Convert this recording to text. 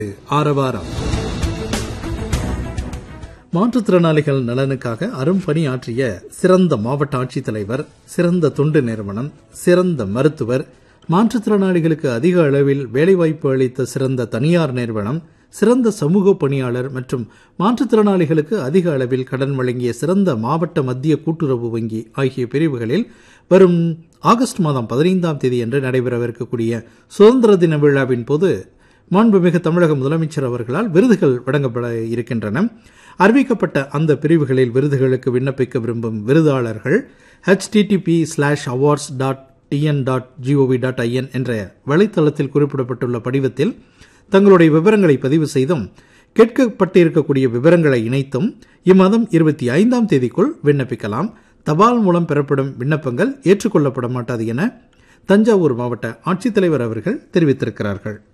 ஆரவாரம் மாற்றுத்திறனாளிகள் நலனுக்காக அரும்பணி ஆற்றிய சிறந்த மாவட்ட ஆட்சித்தலைவர் சிறந்த தொண்டு நிறுவனம் சிறந்த மருத்துவர் மாற்றுத்திறனாளிகளுக்கு அதிக அளவில் வேலைவாய்ப்பு அளித்த சிறந்த தனியார் நிறுவனம் சிறந்த சமூக பணியாளர் மற்றும் மாற்றுத்திறனாளிகளுக்கு அதிக அளவில் கடன் வழங்கிய சிறந்த மாவட்ட மத்திய கூட்டுறவு வங்கி ஆகிய பிரிவுகளில் வரும் ஆகஸ்ட் மாதம் பதினைந்தாம் தேதி அன்று நடைபெறவிருக்கக்கூடிய சுதந்திர தின விழாவின் போது மாண்புமிகு தமிழக முதலமைச்சர் அவர்களால் விருதுகள் வழங்கப்பட இருக்கின்றன அறிவிக்கப்பட்ட அந்த பிரிவுகளில் விருதுகளுக்கு விண்ணப்பிக்க விரும்பும் விருதாளர்கள் HTTP slash awards dot TN dot GOV dot IN என்ற வலைத்தளத்தில் குறிப்பிடப்பட்டுள்ள படிவத்தில் தங்களுடைய விவரங்களை பதிவு செய்தும் கேட்கப்பட்டிருக்கக்கூடிய விவரங்களை இணைத்தும் இம்மாதம் இருபத்தி ஐந்தாம் தேதிக்குள் விண்ணப்பிக்கலாம் தபால் மூலம் பெறப்படும் விண்ணப்பங்கள் ஏற்றுக்கொள்ளப்பட மாட்டாது என தஞ்சாவூர் மாவட்ட ஆட்சித்தலைவர் அவர்கள் தெரிவித்திருக்கிறார்கள்